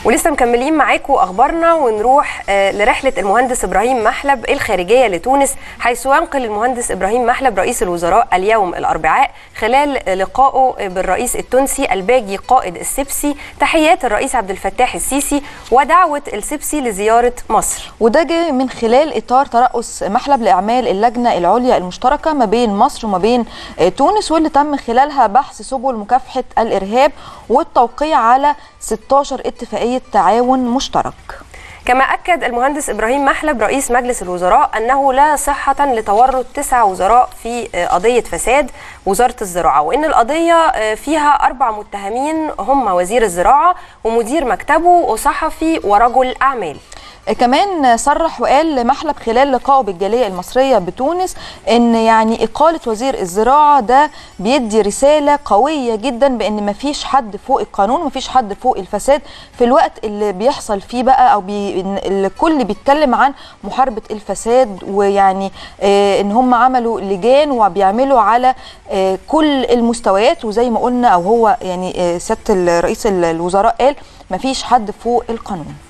ولسه مكملين معاكم اخبارنا ونروح آه، لرحله المهندس ابراهيم محلب الخارجيه لتونس حيث ينقل المهندس ابراهيم محلب رئيس الوزراء اليوم الاربعاء خلال لقائه بالرئيس التونسي الباجي قائد السبسي تحيات الرئيس عبد الفتاح السيسي ودعوه السبسي لزياره مصر وده جه من خلال اطار ترأس محلب لاعمال اللجنه العليا المشتركه ما بين مصر وما بين آه، تونس واللي تم خلالها بحث سبل مكافحه الارهاب والتوقيع على 16 اتفاقيه تعاون مشترك. كما أكد المهندس إبراهيم محلب رئيس مجلس الوزراء أنه لا صحة لتورط تسع وزراء في آه، قضية فساد وزارة الزراعة وإن القضية آه، فيها أربع متهمين هم وزير الزراعة ومدير مكتبه وصحفي ورجل أعمال كمان صرح وقال محلب خلال لقائه بالجاليه المصريه بتونس ان يعني اقاله وزير الزراعه ده بيدي رساله قويه جدا بان مفيش حد فوق القانون ومفيش حد فوق الفساد في الوقت اللي بيحصل فيه بقى او بي إن الكل بيتكلم عن محاربه الفساد ويعني آه ان هم عملوا لجان وبيعملوا على آه كل المستويات وزي ما قلنا او هو يعني آه سياده رئيس الوزراء قال مفيش حد فوق القانون